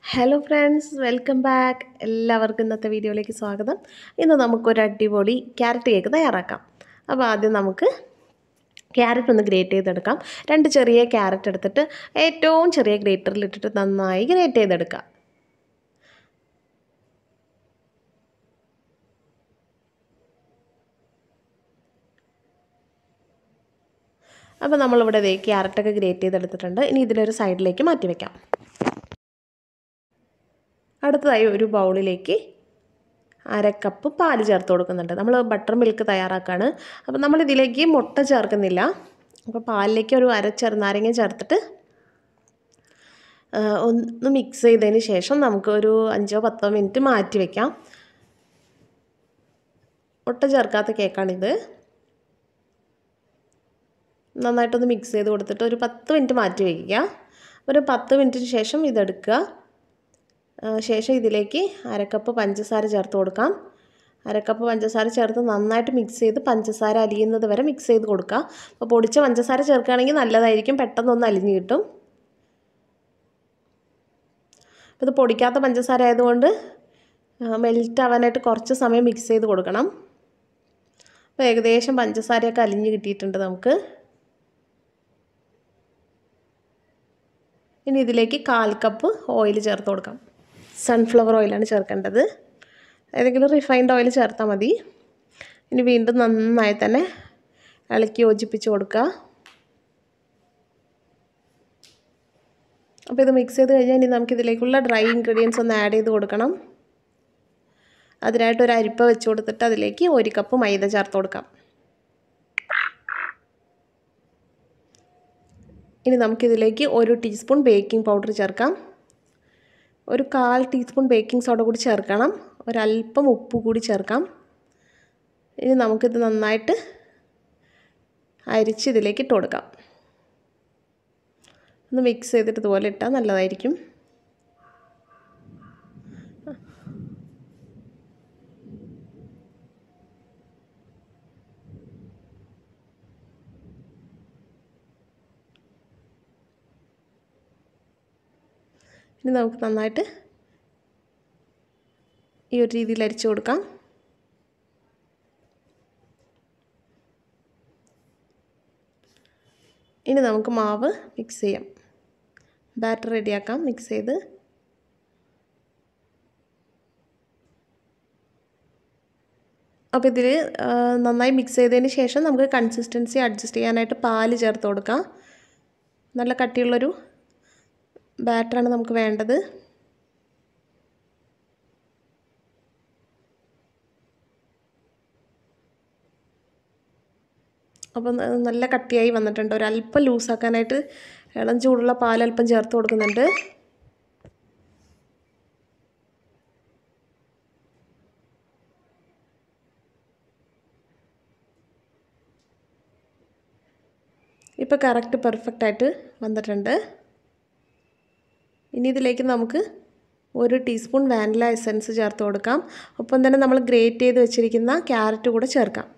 hello friends welcome back എല്ലാവർക്കും ഇന്നത്തെ വീഡിയോയിലേക്ക് സ്വാഗതം ഇന്ന് നമുക്കൊരു അടിപൊളി ക്യാരറ്റ് കേക്ക് തയ്യാറാക്കാം അപ്പോൾ ആദ്യം നമുക്ക് ക്യാരറ്റ് ഒന്ന് ഗ്രേറ്റ് ചെയ്തെടുക്കാം രണ്ട് ചെറിയ ക്യാരറ്റ് എടുത്തിട്ട് ഏറ്റവും ചെറിയ ഗ്രേറ്ററിൽ ഇട്ടിട്ട് നന്നായി ഗ്രേറ്റ് ചെയ്തെടുക്കാം അപ്പോൾ നമ്മളിവിടെ ദേ ക്യാരറ്റൊക്കെ ഗ്രേറ്റ് ചെയ്തെടുത്തിട്ടുണ്ട് ഇനി ഇതിലൊരു സൈഡിലേക്ക് മാറ്റി വയ്ക്കാം അടുത്തതായി ഒരു ബൗളിലേക്ക് അര കപ്പ് പാല് ചേർത്ത് കൊടുക്കുന്നുണ്ട് നമ്മൾ ബട്ടർ മിൽക്ക് തയ്യാറാക്കുകയാണ് അപ്പോൾ നമ്മൾ ഇതിലേക്ക് മുട്ട ചേർക്കുന്നില്ല അപ്പോൾ പാലിലേക്ക് ഒരു അര ചെറുനാരങ്ങ ചേർത്തിട്ട് ഒന്ന് മിക്സ് ചെയ്തതിന് ശേഷം നമുക്ക് ഒരു അഞ്ചോ പത്തോ മിനിറ്റ് മാറ്റി വയ്ക്കാം മുട്ട ചേർക്കാത്ത കേക്കാണിത് നന്നായിട്ടൊന്ന് മിക്സ് ചെയ്ത് കൊടുത്തിട്ട് ഒരു പത്ത് മിനിറ്റ് മാറ്റി വയ്ക്കുക ഒരു പത്ത് മിനിറ്റിന് ശേഷം ഇതെടുക്കുക ശേഷം ഇതിലേക്ക് അരക്കപ്പ് പഞ്ചസാര ചേർത്ത് കൊടുക്കാം അരക്കപ്പ് പഞ്ചസാര ചേർത്ത് നന്നായിട്ട് മിക്സ് ചെയ്ത് പഞ്ചസാര അലിയുന്നത് വരെ മിക്സ് ചെയ്ത് കൊടുക്കുക അപ്പോൾ പൊടിച്ച പഞ്ചസാര ചേർക്കുകയാണെങ്കിൽ നല്ലതായിരിക്കും പെട്ടെന്നൊന്ന് അലിഞ്ഞ് കിട്ടും അപ്പോൾ ഇത് പൊടിക്കാത്ത പഞ്ചസാര ആയതുകൊണ്ട് മെൽറ്റ് ആവാനായിട്ട് കുറച്ച് സമയം മിക്സ് ചെയ്ത് കൊടുക്കണം അപ്പോൾ ഏകദേശം പഞ്ചസാരയൊക്കെ അലിഞ്ഞ് കിട്ടിയിട്ടുണ്ട് നമുക്ക് ഇനി ഇതിലേക്ക് കാൽ കപ്പ് ഓയിൽ ചേർത്ത് കൊടുക്കാം സൺഫ്ലവർ ഓയിലാണ് ചേർക്കേണ്ടത് ഏതെങ്കിലും റിഫൈൻഡ് ഓയിൽ ചേർത്താൽ മതി ഇനി വീണ്ടും നന്നായി തന്നെ ഇളക്കി യോജിപ്പിച്ച് കൊടുക്കുക അപ്പോൾ ഇത് മിക്സ് ചെയ്ത് കഴിഞ്ഞാൽ ഇനി നമുക്കിതിലേക്കുള്ള ഡ്രൈ ഇൻഗ്രീഡിയൻസ് ഒന്ന് ആഡ് ചെയ്ത് കൊടുക്കണം അതിനായിട്ട് ഒരു അരിപ്പ വെച്ച് കൊടുത്തിട്ട് അതിലേക്ക് ഒരു കപ്പ് മൈദ ചേർത്ത് കൊടുക്കാം ഇനി നമുക്കിതിലേക്ക് ഒരു ടീസ്പൂൺ ബേക്കിംഗ് പൗഡർ ചേർക്കാം ഒരു കാൽ ടീസ്പൂൺ ബേക്കിംഗ് സോഡ കൂടി ചേർക്കണം ഒരല്പം ഉപ്പ് കൂടി ചേർക്കാം ഇനി നമുക്കിത് നന്നായിട്ട് അരിച്ച് ഇതിലേക്ക് ഇട്ട് കൊടുക്കാം ഒന്ന് മിക്സ് ചെയ്തിട്ട് ഇതുപോലെ ഇട്ടാൽ നല്ലതായിരിക്കും ഇനി നമുക്ക് നന്നായിട്ട് ഈ ഒരു രീതിയിൽ അരിച്ചു കൊടുക്കാം ഇനി നമുക്ക് മാവ് മിക്സ് ചെയ്യാം ബാറ്റർ റെഡിയാക്കാം മിക്സ് ചെയ്ത് അപ്പോൾ ഇതിൽ നന്നായി മിക്സ് ചെയ്തതിന് ശേഷം നമുക്ക് കൺസിസ്റ്റൻസി അഡ്ജസ്റ്റ് ചെയ്യാനായിട്ട് പാല് ചേർത്ത് കൊടുക്കാം നല്ല കട്ടിയുള്ളൊരു ബാറ്ററാണ് നമുക്ക് വേണ്ടത് അപ്പം നല്ല കട്ടിയായി വന്നിട്ടുണ്ട് ഒരല്പം ലൂസാക്കാനായിട്ട് ഇളം ചൂടുള്ള പാൽ അല്പം ചേർത്ത് കൊടുക്കുന്നുണ്ട് ഇപ്പോൾ കറക്റ്റ് പെർഫെക്റ്റ് ആയിട്ട് വന്നിട്ടുണ്ട് ഇനി ഇതിലേക്ക് നമുക്ക് ഒരു ടീസ്പൂൺ വാനില എസൻസ് ചേർത്ത് കൊടുക്കാം ഒപ്പം തന്നെ നമ്മൾ ഗ്രേറ്റ് ചെയ്ത് വെച്ചിരിക്കുന്ന ക്യാരറ്റ് കൂടെ ചേർക്കാം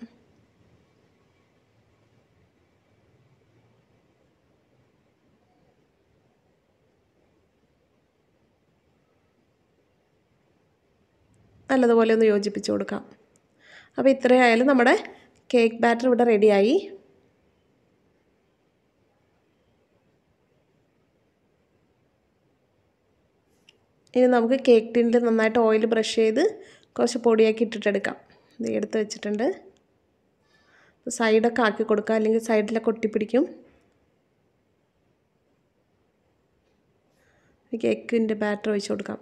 നല്ലതുപോലെ ഒന്ന് യോജിപ്പിച്ച് കൊടുക്കാം അപ്പോൾ ഇത്രയായാലും നമ്മുടെ കേക്ക് ബാറ്റർ ഇവിടെ റെഡിയായി ഇനി നമുക്ക് കേക്ക് ടിന്നിൽ നന്നായിട്ട് ഓയിൽ ബ്രഷ് ചെയ്ത് കുറച്ച് പൊടിയാക്കി ഇട്ടിട്ടെടുക്കാം ഇത് എടുത്ത് വെച്ചിട്ടുണ്ട് സൈഡൊക്കെ ആക്കി കൊടുക്കുക അല്ലെങ്കിൽ സൈഡിലൊക്കെ ഒട്ടിപ്പിടിക്കും കേക്കിൻ്റെ ബാറ്റർ ഒഴിച്ച് കൊടുക്കാം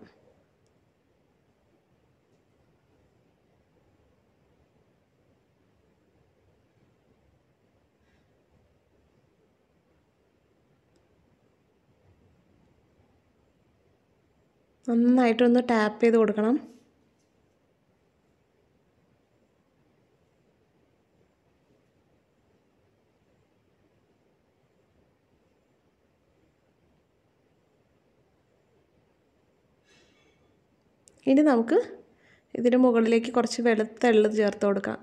നന്നായിട്ടൊന്ന് ടാപ്പ് ചെയ്ത് കൊടുക്കണം ഇനി നമുക്ക് ഇതിന് മുകളിലേക്ക് കുറച്ച് വെളുത്ത എള്ള് ചേർത്ത് കൊടുക്കാം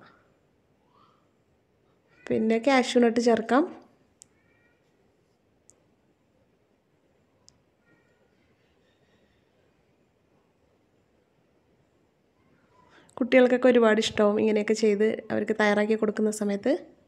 പിന്നെ കാഷ്യൂ നട്ട് ചേർക്കാം കുട്ടികൾക്കൊക്കെ ഒരുപാട് ഇഷ്ടമാവും ഇങ്ങനെയൊക്കെ ചെയ്ത് അവർക്ക് തയ്യാറാക്കി കൊടുക്കുന്ന സമയത്ത്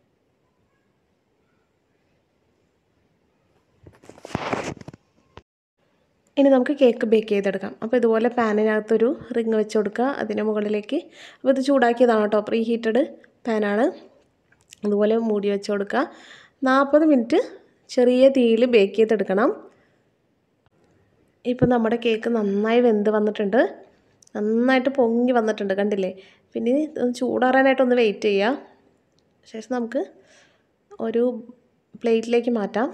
ഇനി നമുക്ക് കേക്ക് ബേക്ക് ചെയ്തെടുക്കാം അപ്പോൾ ഇതുപോലെ പാനിനകത്തൊരു റിങ് വെച്ച് കൊടുക്കുക അതിന് മുകളിലേക്ക് അപ്പോൾ ഇത് ചൂടാക്കിയതാണ് കേട്ടോ പ്രീ ഹീറ്റഡ് പാനാണ് അതുപോലെ മൂടി വെച്ച് കൊടുക്കുക നാൽപ്പത് മിനിറ്റ് ചെറിയ തീയിൽ ബേക്ക് ചെയ്തെടുക്കണം ഇപ്പം നമ്മുടെ കേക്ക് നന്നായി വെന്ത് വന്നിട്ടുണ്ട് നന്നായിട്ട് പൊങ്ങി വന്നിട്ടുണ്ട് കണ്ടില്ലേ പിന്നെ ചൂടാറാനായിട്ടൊന്ന് വെയിറ്റ് ചെയ്യുക ശേഷം നമുക്ക് ഒരു പ്ലേറ്റിലേക്ക് മാറ്റാം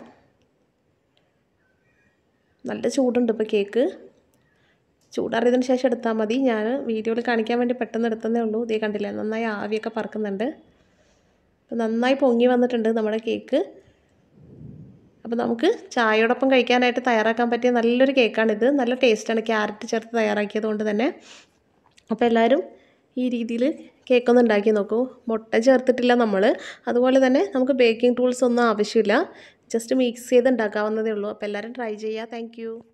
നല്ല ചൂടുണ്ട് ഇപ്പോൾ കേക്ക് ചൂടാറിയതിന് ശേഷം എടുത്താൽ മതി ഞാൻ വീഡിയോയിൽ കാണിക്കാൻ വേണ്ടി പെട്ടെന്ന് എടുത്തതേ ഉള്ളൂ ഇതേ കണ്ടില്ലേ നന്നായി ആവിയൊക്കെ പറക്കുന്നുണ്ട് അപ്പോൾ നന്നായി പൊങ്ങി വന്നിട്ടുണ്ട് നമ്മുടെ കേക്ക് അപ്പോൾ നമുക്ക് ചായയോടൊപ്പം കഴിക്കാനായിട്ട് തയ്യാറാക്കാൻ പറ്റിയ നല്ലൊരു കേക്കാണിത് നല്ല ടേസ്റ്റാണ് ക്യാരറ്റ് ചേർത്ത് തയ്യാറാക്കിയത് കൊണ്ട് തന്നെ അപ്പോൾ എല്ലാവരും ഈ രീതിയിൽ കേക്കൊന്ന് ഉണ്ടാക്കി നോക്കൂ മുട്ട ചേർത്തിട്ടില്ല നമ്മൾ അതുപോലെ തന്നെ നമുക്ക് ബേക്കിംഗ് ടൂൾസ് ഒന്നും ആവശ്യമില്ല ജസ്റ്റ് മിക്സ് ചെയ്ത് ഉണ്ടാക്കാവുന്നതേ ഉള്ളൂ അപ്പോൾ എല്ലാവരും ട്രൈ ചെയ്യുക താങ്ക്